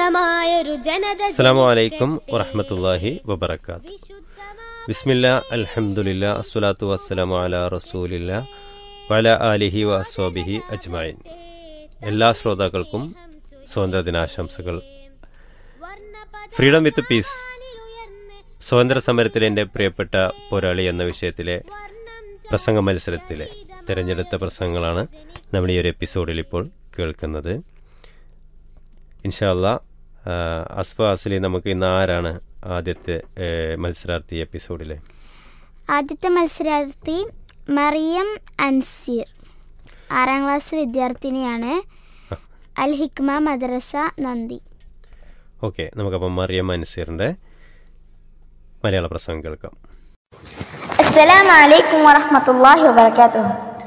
ശുദ്ധമായൊരു ജനത അസ്സാം വലൈക്കും വറഹമത്തല്ലാഹി വബർക്കാത്ത് ബിസ്മില്ല അൽഹംദുലില്ല അസ്സലാത്തു വസ്സലാമു അല റസൂലില്ല വല ആലിഹി വസ്വാബിഹി അജ്മായിൻ എല്ലാ ശ്രോതാക്കൾക്കും സ്വാതന്ത്ര്യ ദിനാശംസകൾ ഫ്രീഡം വിത്ത് പീസ് സ്വാതന്ത്ര്യ സമരത്തിലെ എൻ്റെ പ്രിയപ്പെട്ട പോരാളി എന്ന വിഷയത്തിലെ പ്രസംഗ മത്സരത്തിലെ തിരഞ്ഞെടുത്ത പ്രസംഗങ്ങളാണ് നമ്മൾ ഈ ഒരു എപ്പിസോഡിൽ ഇപ്പോൾ കേൾക്കുന്നത് ഇൻഷാല്ല അസ്ഫ അസ്ലി നമുക്ക് ഇന്ന് ആരാണ് ആദ്യത്തെ ഏഹ്, മത്സരാർത്ഥി എപ്പിസോഡിലെ ആദ്യത്തെ മത്സരാർത്ഥി മറിയം അൻസീർ ആറാം ക്ലാസ് വിദ്യാർത്ഥിനിയാണ് അൽ ഹിക്മ മദ്രസ നന്ദി ഓക്കെ നമുക്കപ്പം മറിയം അൻസീറിൻ്റെ മലയാള പ്രസംഗം കേൾക്കാം السلام عليكم ورحمة الله وبركاته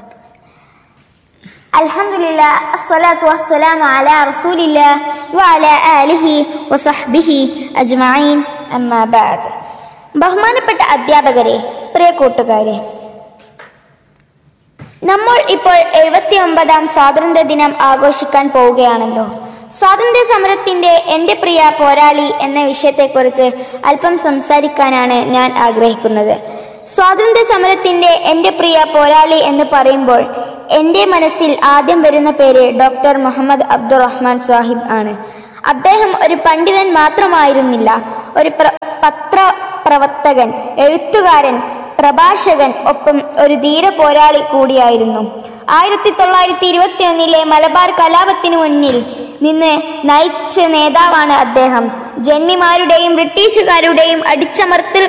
الحمد لله الصلاة والسلام على رسول الله وعلى آله وصحبه أجمعين أما بعد ബഹുമാനപ്പെട്ട അധ്യാപകരെ പ്രിയ കൂട്ടുകാരെ നമ്മൾ ഇപ്പോൾ എഴുപത്തി ഒമ്പതാം സ്വാതന്ത്ര്യ ദിനം ആഘോഷിക്കാൻ പോവുകയാണല്ലോ സ്വാതന്ത്ര്യ സമരത്തിന്റെ എന്റെ പ്രിയ പോരാളി എന്ന വിഷയത്തെക്കുറിച്ച് അല്പം സംസാരിക്കാനാണ് ഞാൻ ആഗ്രഹിക്കുന്നത് സ്വാതന്ത്ര്യ സമരത്തിന്റെ എന്റെ പ്രിയ പോരാളി എന്ന് പറയുമ്പോൾ എന്റെ മനസ്സിൽ ആദ്യം വരുന്ന പേര് ഡോക്ടർ മുഹമ്മദ് അബ്ദുറഹ്മാൻ സാഹിബ് ആണ് അദ്ദേഹം ഒരു പണ്ഡിതൻ മാത്രമായിരുന്നില്ല ഒരു പ്ര- പത്രപ്രവർത്തകൻ എഴുത്തുകാരൻ പ്രഭാഷകൻ ഒപ്പം ഒരു ധീര പോരാളി കൂടിയായിരുന്നു ആയിരത്തി തൊള്ളായിരത്തി ഇരുപത്തി ഒന്നിലെ മലബാർ കലാപത്തിനു മുന്നിൽ നിന്ന് നയിച്ച നേതാവാണ് അദ്ദേഹം ജന്മിമാരുടെയും ബ്രിട്ടീഷുകാരുടെയും അടിച്ചമർത്തൽ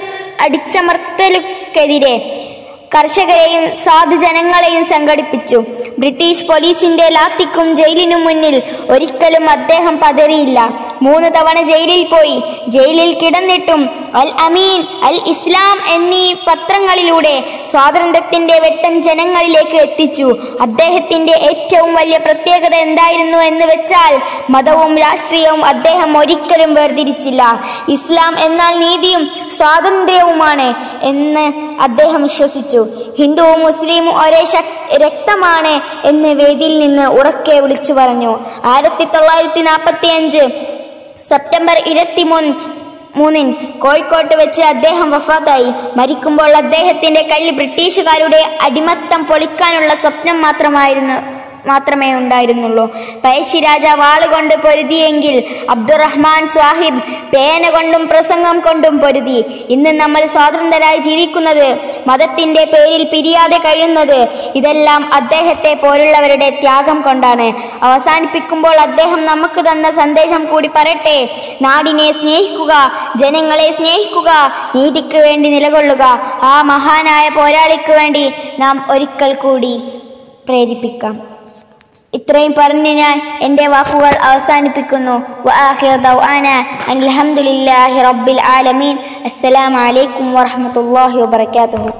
അടിച്ചമർത്തലുക്കെതിരെ കർഷകരെയും സാധുജനങ്ങളെയും സംഘടിപ്പിച്ചു ബ്രിട്ടീഷ് പോലീസിന്റെ ലാത്തിക്കും ജയിലിനും മുന്നിൽ ഒരിക്കലും അദ്ദേഹം പതറിയില്ല മൂന്ന് തവണ ജയിലിൽ പോയി ജയിലിൽ കിടന്നിട്ടും അൽ അമീൻ അൽ ഇസ്ലാം എന്നീ പത്രങ്ങളിലൂടെ സ്വാതന്ത്ര്യത്തിന്റെ വെട്ടം ജനങ്ങളിലേക്ക് എത്തിച്ചു അദ്ദേഹത്തിന്റെ ഏറ്റവും വലിയ പ്രത്യേകത എന്തായിരുന്നു എന്ന് വെച്ചാൽ മതവും രാഷ്ട്രീയവും അദ്ദേഹം ഒരിക്കലും വേർതിരിച്ചില്ല ഇസ്ലാം എന്നാൽ നീതിയും സ്വാതന്ത്ര്യവുമാണ് എന്ന് അദ്ദേഹം വിശ്വസിച്ചു ഹിന്ദുവും മുസ്ലിമും ഒരേ ശക്- രക്തമാണ് എന്ന് വേദിയിൽ നിന്ന് ഉറക്കെ വിളിച്ചു പറഞ്ഞു ആയിരത്തി തൊള്ളായിരത്തി നാൽപ്പത്തി അഞ്ച് സെപ്റ്റംബർ ഇരുപത്തിമൂന്ന് മൂന്നിന് കോഴിക്കോട്ട് വെച്ച് അദ്ദേഹം വഫാത്തായി മരിക്കുമ്പോൾ അദ്ദേഹത്തിന്റെ കയ്യിൽ ബ്രിട്ടീഷുകാരുടെ അടിമത്തം പൊളിക്കാനുള്ള സ്വപ്നം മാത്രമായിരുന്നു മാത്രമേ ഉണ്ടായിരുന്നുള്ളൂ പഴശ്ശിരാജ വാളുകൊണ്ട് പൊരുതിയെങ്കിൽ അബ്ദുറഹ്മാൻ സ്വാഹിബ് പേന കൊണ്ടും പ്രസംഗം കൊണ്ടും പൊരുതി ഇന്ന് നമ്മൾ സ്വാതന്ത്ര്യരായി ജീവിക്കുന്നത് മതത്തിന്റെ പേരിൽ പിരിയാതെ കഴിയുന്നത് ഇതെല്ലാം അദ്ദേഹത്തെ പോലുള്ളവരുടെ ത്യാഗം കൊണ്ടാണ് അവസാനിപ്പിക്കുമ്പോൾ അദ്ദേഹം നമുക്ക് തന്ന സന്ദേശം കൂടി പറയട്ടെ നാടിനെ സ്നേഹിക്കുക ജനങ്ങളെ സ്നേഹിക്കുക നീതിക്ക് വേണ്ടി നിലകൊള്ളുക ആ മഹാനായ പോരാളിക്ക് വേണ്ടി നാം ഒരിക്കൽ കൂടി പ്രേരിപ്പിക്കാം ഇത്രയും പറഞ്ഞ് ഞാൻ എന്റെ വാക്കുകൾ അവസാനിപ്പിക്കുന്നു വആഖിറ ദഅ്വാന അനിൽ ഹംദുലില്ലാഹി റബ്ബിൽ ആലമീൻ അസ്സലാമു അലൈക്കും വറഹ്മത്തുള്ളാഹി വബറകാതുഹു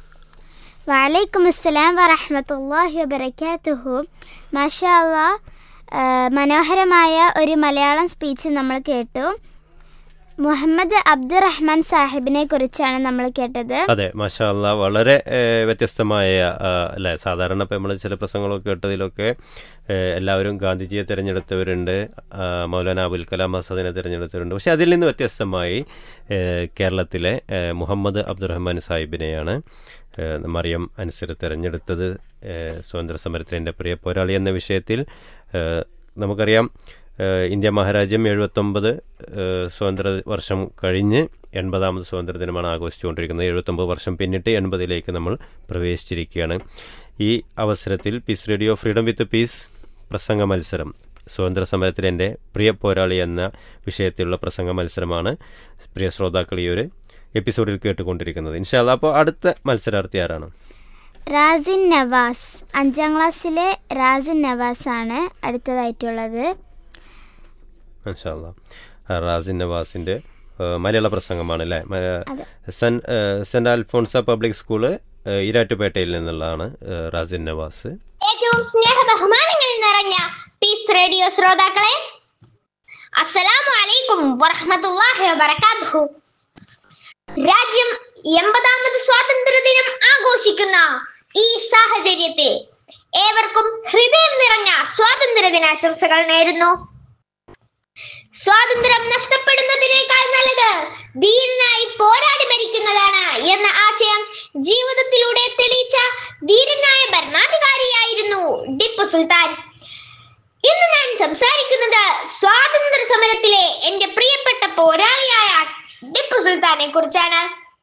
വലൈക്കും അസ്സലാം വറഹമത്തല്ലാഹി വബർക്കാത്തുഹു മാഷാ അല്ലാ ആ, മനോഹരമായ ഒരു മലയാളം സ്പീച്ച് നമ്മൾ കേട്ടു മുഹമ്മദ് അബ്ദുറഹ്മാൻ സാഹിബിനെ കുറിച്ചാണ് നമ്മൾ കേട്ടത് അതെ മാഷാ അല്ലാ വളരെ ഏഹ്, വ്യത്യസ്തമായ ആ, അല്ലേ സാധാരണ ഇപ്പം നമ്മൾ ചില പ്രസംഗങ്ങളൊക്കെ കേട്ടതിലൊക്കെ ഏഹ്, എല്ലാവരും ഗാന്ധിജിയെ തിരഞ്ഞെടുത്തവരുണ്ട് ആ, മൗലാന അബുൽ കലാം ആസാദിനെ തിരഞ്ഞെടുത്തവരുണ്ട് പക്ഷെ അതിൽ നിന്ന് വ്യത്യസ്തമായി ഏഹ്, കേരളത്തിലെ ഏഹ്, മുഹമ്മദ് അബ്ദുറഹ്മാൻ സാഹിബിനെയാണ് ഏഹ്, മറിയം അനുസരി തിരഞ്ഞെടുത്തത് ഏഹ്, സ്വാതന്ത്ര്യ സമരത്തിൻ്റെ പ്രിയ പോരാളി എന്ന വിഷയത്തിൽ ഏഹ്, നമുക്കറിയാം ഏഹ്, ഇന്ത്യ മഹാരാജ്യം എഴുപത്തൊമ്പത് ഏഹ്, സ്വാതന്ത്ര്യ വർഷം കഴിഞ്ഞ് എൺപതാമത് സ്വാതന്ത്ര്യ ദിനമാണ് ആഘോഷിച്ചുകൊണ്ടിരിക്കുന്നത് എഴുപത്തൊമ്പത് വർഷം പിന്നിട്ട് എൺപതിലേക്ക് നമ്മൾ പ്രവേശിച്ചിരിക്കുകയാണ് ഈ അവസരത്തിൽ Peace Radio freedom with peace പ്രസംഗ മത്സരം സ്വാതന്ത്ര്യ സമരത്തിലെ എൻ്റെ പ്രിയ പോരാളി എന്ന വിഷയത്തിലുള്ള പ്രസംഗ മത്സരമാണ് പ്രിയ ശ്രോതാക്കൾ ഈ ഒരു എപ്പിസോഡിൽ കേട്ടുകൊണ്ടിരിക്കുന്നത് ഇൻഷാല്ല അപ്പോൾ അടുത്ത മത്സരാർത്ഥി ആരാണ് റാസിൻ നവാസ് അഞ്ചാം ക്ലാസ്സിലെ റാസിൻ നവാസ് ആണ് അടുത്തതായിട്ടുള്ളത് ഇൻഷാല്ല റാസിൻ നവാസിൻ്റെ ഏഹ്, മലയാള പ്രസംഗമാണ് അല്ലേ അതെ. സെൻ ഏഹ്, സെന്റ് അൽഫോൺസ പബ്ലിക് സ്കൂള് ഏഹ്, ഈരാറ്റുപേട്ടയിൽ നിന്നുള്ളതാണ് ഏഹ്, റാസിൻ നവാസ് ഏറ്റവും സ്നേഹ ബഹുമാനങ്ങൾ നിറഞ്ഞ പീസ് റേഡിയോ ശ്രോതാക്കളെ അസ്സലാമു അലൈക്കും വറഹ്മത്തുള്ളാഹി വബറകാതുഹു രാജ്യം എൺപതാമത് സ്വാതന്ത്ര്യ ദിനം ആഘോഷിക്കുന്ന ഈ സാഹചര്യത്തിൽ ഏവർക്കും ഹൃദയം നിറഞ്ഞ സ്വാതന്ത്ര്യ ദിനാശംസകൾ നേരുന്നു സ്വാതന്ത്ര്യം നഷ്ടപ്പെടുന്നതിനേക്കാൾ നല്ലത് ധീരനായി പോരാടി മരിക്കുന്നതാണ് എന്ന ആശയം ജീവിതത്തിലൂടെ തെളിയിച്ച ധീരനായ ഭരണാധികാരിയായിരുന്നു ടിപ്പു സുൽത്താൻ ഇന്ന് ഞാൻ സംസാരിക്കുന്നത് സ്വാതന്ത്ര്യ സമരത്തിലെ എന്റെ പ്രിയപ്പെട്ട പോരാളിയായ ടിപ്പു സുൽത്താനെ കുറിച്ചാണ്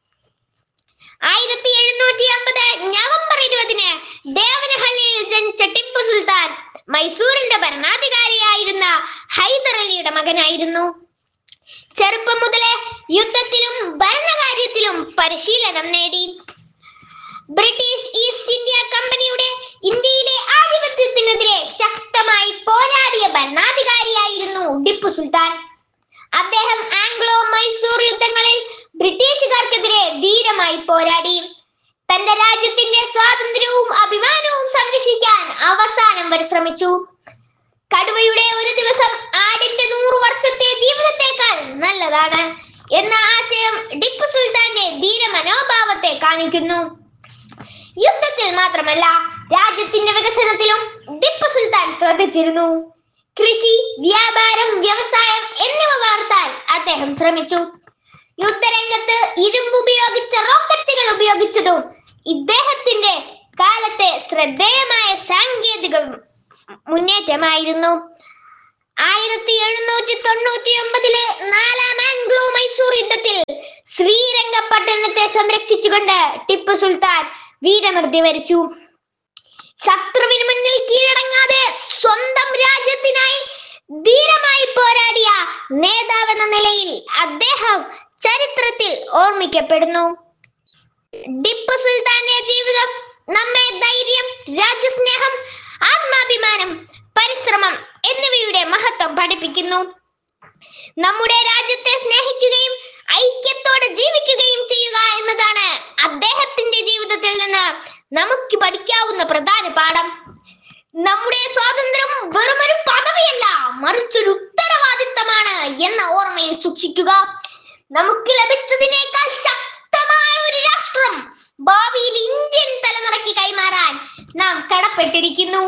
ആയിരത്തി എഴുന്നൂറ്റി അമ്പത് നവംബർ ഇരുപതിന് ദേവനഹള്ളിയിൽ ജനിച്ച ടിപ്പു സുൽത്താൻ മൈസൂരിന്റെ ഭരണാധികാരിയായിരുന്ന ഹൈദർ അലിയുടെ മകനായിരുന്നു ചെറുപ്പം മുതലേ യുദ്ധത്തിലും ഭരണകാര്യത്തിലും പരിശീലനം നേടി ബ്രിട്ടീഷ് ഈസ്റ്റ് ഇന്ത്യ കമ്പനിയുടെ ഇന്ത്യയിലെ ആധിപത്യത്തിനെതിരെ ശക്തമായി പോരാടിയ ഭരണാധികാരിയായിരുന്നു ടിപ്പു സുൽത്താൻ അദ്ദേഹം ആംഗ്ലോ മൈസൂർ യുദ്ധങ്ങളിൽ ബ്രിട്ടീഷുകാർക്കെതിരെ ധീരമായി പോരാടി തന്റെ രാജ്യത്തിന്റെ സ്വാതന്ത്ര്യവും അഭിമാനവും സംരക്ഷിക്കാൻ അവസാനം വരെ ശ്രമിച്ചു കടുവയുടെ ഒരു ദിവസം ആടിന്റെ നൂറു വർഷത്തെ ജീവിതത്തേക്കാൾ നല്ലതാണ് എന്ന ആശയം ടിപ്പു സുൽത്താന്റെ ധീര മനോഭാവത്തെ കാണിക്കുന്നു യുദ്ധത്തിൽ മാത്രമല്ല രാജ്യത്തിന്റെ വികസനത്തിലും ടിപ്പു സുൽത്താൻ ശ്രദ്ധിച്ചിരുന്നു കൃഷി വ്യാപാരം വ്യവസായം എന്നിവ വളർത്താൻ അദ്ദേഹം ശ്രമിച്ചു യുദ്ധരംഗത്ത് ഇരുമ്പ് ഉപയോഗിച്ച റോക്കറ്റുകൾ ഉപയോഗിച്ചതും ഇദ്ദേഹത്തിന്റെ കാലത്തെ ശ്രദ്ധേയമായ സാങ്കേതിക മുന്നേറ്റമായിരുന്നു ആയിരത്തി എഴുന്നൂറ്റി തൊണ്ണൂറ്റി ഒമ്പതിലെ നാലാം ആംഗ്ലോ മൈസൂർ യുദ്ധത്തിൽ ശ്രീരംഗപട്ടണത്തെ സംരക്ഷിച്ചുകൊണ്ട് ടിപ്പു സുൽത്താൻ വീരമൃതി വരിച്ചു ശത്രുവിന് മുന്നിൽ കീഴടങ്ങാതെ സ്വന്തം രാജ്യത്തിനായി ധീരമായി പോരാടിയ നേതാവെന്ന നിലയിൽ അദ്ദേഹം ചരിത്രത്തിൽ ഓർമ്മിക്കപ്പെടുന്നു ടിപ്പു സുൽത്താന്റെ ജീവിതം നമ്മെ ധൈര്യം രാജ്യസ്നേഹം ആത്മാഭിമാനം പരിശ്രമം എന്നിവയുടെ മഹത്വം പഠിപ്പിക്കുന്നു നമ്മുടെ രാജ്യത്തെ സ്നേഹിക്കുകയും ഐക്യത്തോടെ ജീവിക്കുകയും ചെയ്യുക എന്നതാണ് അദ്ദേഹത്തിന്റെ ജീവിതത്തിൽ നിന്ന് നമുക്ക് പഠിക്കാവുന്ന പ്രധാന പാഠം നമ്മുടെ സ്വാതന്ത്ര്യം വെറുമൊരു പദവിയല്ല മറിച്ചൊരു ഉത്തരവാദിത്തമാണ് എന്ന ഓർമ്മയിൽ സൂക്ഷിക്കുക നമുക്ക് ലഭിച്ചതിനേക്കാൾ ശക്തമായ ഒരു രാഷ്ട്രം ഭാവിയിൽ ഇന്ത്യൻ തലമുറയ്ക്ക് കൈമാറാൻ നാം കടപ്പെട്ടിരിക്കുന്നു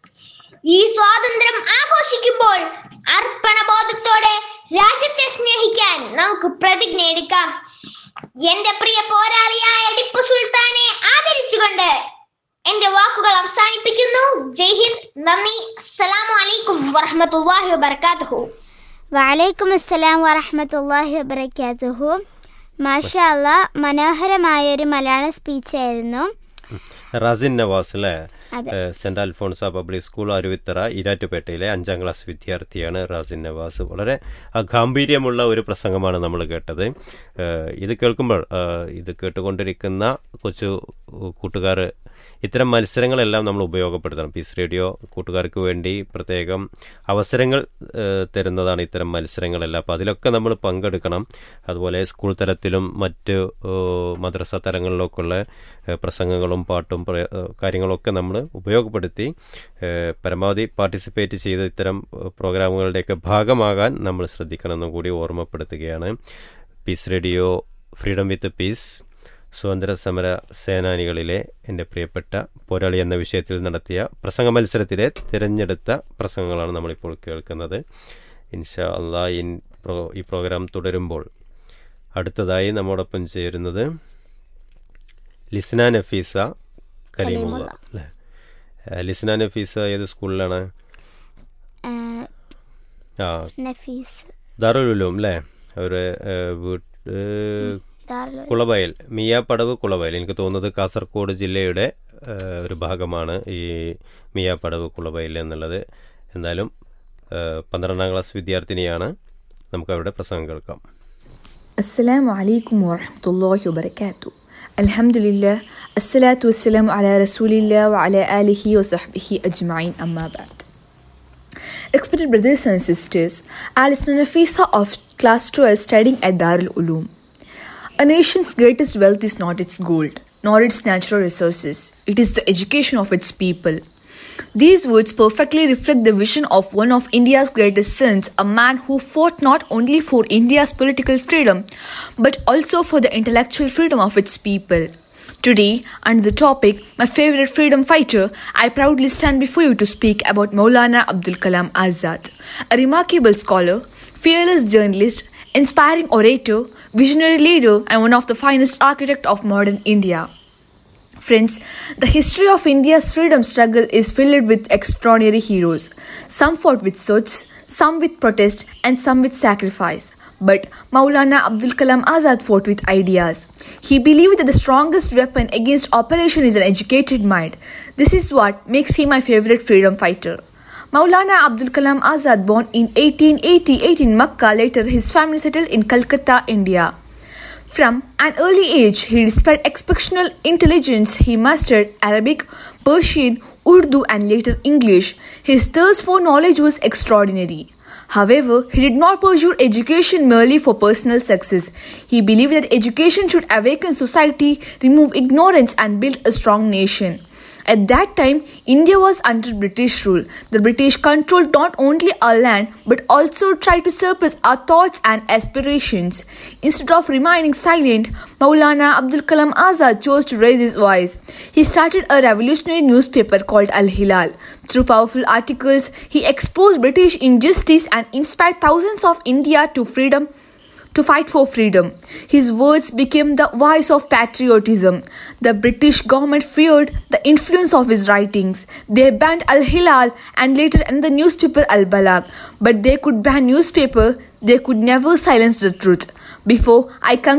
ഈ സ്വാതന്ത്ര്യം ആഘോഷിക്കുമ്പോൾ അർപ്പണബോധത്തോടെ രാജ്യത്തെ സ്നേഹിക്കാൻ നമുക്ക് പ്രതിജ്ഞ എടുക്കാം എന്റെ പ്രിയ പോരാളിയായ ടിപ്പു സുൽത്താനെ ആദരിച്ചുകൊണ്ട് എന്റെ വാക്കുകൾ അവസാനിപ്പിക്കുന്നു ജയ് ഹിന്ദ് നന്ദി അസ്സലാമു അലൈക്കും വറഹ്മത്തുള്ളാഹി വബർക്കാത്തുഹു വലൈക്കും അസ്സലാം വറഹമത്തല്ലാഹി വബർക്കാത്തുഹു മാഷാ അല്ലാ മനോഹരമായ ഒരു മലയാള സ്പീച്ചായിരുന്നു റസിൻ നവാസ് അല്ലേ അതെ. ഏഹ് Saint Alphonsa Public School Aruvithura ഈരാറ്റുപേട്ടയിലെ അഞ്ചാം ക്ലാസ് വിദ്യാർത്ഥിയാണ് റാസിൻ നവാസ് വളരെ ആ, ഗാംഭീര്യമുള്ള ഒരു പ്രസംഗമാണ് നമ്മൾ കേട്ടത് ഏഹ് ഇത് കേൾക്കുമ്പോൾ ഏഹ് ഇത് കേട്ടുകൊണ്ടിരിക്കുന്ന കൊച്ചു കൂട്ടുകാർ ഇത്തരം മത്സരങ്ങളെല്ലാം നമ്മൾ ഉപയോഗപ്പെടുത്തണം പീസ് റേഡിയോ കൂട്ടുകാർക്ക് വേണ്ടി പ്രത്യേകം അവസരങ്ങൾ ഏഹ് തരുന്നതാണ് ഇത്തരം മത്സരങ്ങളെല്ലാം അപ്പോൾ അതിലൊക്കെ നമ്മൾ പങ്കെടുക്കണം അതുപോലെ സ്കൂൾ തലത്തിലും മറ്റ് ഏഹ് മദ്രസ തലങ്ങളിലൊക്കെയുള്ള ഏഹ് പ്രസംഗങ്ങളും പാട്ടും പ്ര- ഏഹ് കാര്യങ്ങളൊക്കെ നമ്മൾ ഉപയോഗപ്പെടുത്തി ഏഹ് പരമാവധി പാർട്ടിസിപ്പേറ്റ് ചെയ്ത് ഇത്തരം ഏഹ് പ്രോഗ്രാമുകളുടെയൊക്കെ ഭാഗമാകാൻ നമ്മൾ ശ്രദ്ധിക്കണമെന്നും കൂടി ഓർമ്മപ്പെടുത്തുകയാണ് Peace Radio freedom with peace സ്വാതന്ത്ര്യ സമര സേനാനികളിലെ എൻ്റെ പ്രിയപ്പെട്ട പോരാളി എന്ന വിഷയത്തിൽ നടത്തിയ പ്രസംഗ മത്സരത്തിലെ തിരഞ്ഞെടുത്ത പ്രസംഗങ്ങളാണ് നമ്മളിപ്പോൾ കേൾക്കുന്നത് ഇൻഷാ അള്ളാ ഇൻ പ്രോ ഈ പ്രോഗ്രാം തുടരുമ്പോൾ അടുത്തതായി നമ്മോടൊപ്പം ചേരുന്നത് ലിസ്ന നഫീസ കരീമുള്ള അല്ലേ ഏഹ് ലിസ്ന നഫീസ ഏത് സ്കൂളിലാണ് ആ, ആ നഫീസ് ദാറുൽ ഉലൂം അല്ലേ അവർ വീട്ട് ഏഹ് ദാറുൽ കുളവയൽ മിയാപ്പടവ് കുളവയൽ എനിക്ക് തോന്നുന്നത് കാസർഗോഡ് ജില്ലയുടെ ഏഹ്, ഒരു ഭാഗമാണ് ഈ മിയാപ്പടവ് കുളവയൽ എന്നുള്ളത് എന്നാലും ഏഹ്, പന്ത്രണ്ടാം ക്ലാസ് വിദ്യാർത്ഥിനിയാണ് നമുക്ക് അവരുടെ പ്രസംഗം കേൾക്കാം السلام عليكم ورحمة الله وبركاته الحمد لله الصلاة والسلام على رسول الله وعلى آله وصحبه أجمعين أما بعد Respected brothers and sisters, Alice Nafisa of class 12 studying at Darul Uloom. A nation's greatest wealth is not its gold, nor its natural resources. It is the education of its people. These words perfectly reflect the vision of one of India's greatest sons, a man who fought not only for India's political freedom, but also for the intellectual freedom of its people. Today, under the topic My Favorite Freedom Fighter, I proudly stand before you to speak about Maulana Abdul Kalam Azad, a remarkable scholar, fearless journalist, inspiring orator, visionary leader, and one of the finest architects of modern India. Friends, the history of India's freedom struggle is filled with extraordinary heroes. Some fought with swords, some with protest, and some with sacrifice. But Maulana Abdul Kalam Azad fought with ideas. He believed that the strongest weapon against oppression is an educated mind. This is what makes him my favorite freedom fighter. Maulana Abdul Kalam Azad, born in 1888 in Makkah, later his family settled in Calcutta, India. From an early age, he displayed exceptional intelligence. He mastered Arabic, Persian, Urdu, and later English. His thirst for knowledge was extraordinary. However, he did not pursue education merely for personal success. He believed that education should awaken society, remove ignorance, and build a strong nation. At that time, India was under British rule. The British controlled not only our land but also tried to suppress our thoughts and aspirations. Instead of remaining silent, Maulana Abdul Kalam Azad chose to raise his voice. He started a revolutionary newspaper called Al Hilal. Through powerful articles, he exposed British injustice and inspired thousands of India to freedom to fight for freedom. His words became the voice of patriotism. The British government feared the influence of his writings. They banned Al Hilal and later in the newspaper Al Balagh. But they could ban newspaper, they could never silence the truth. Before I conclude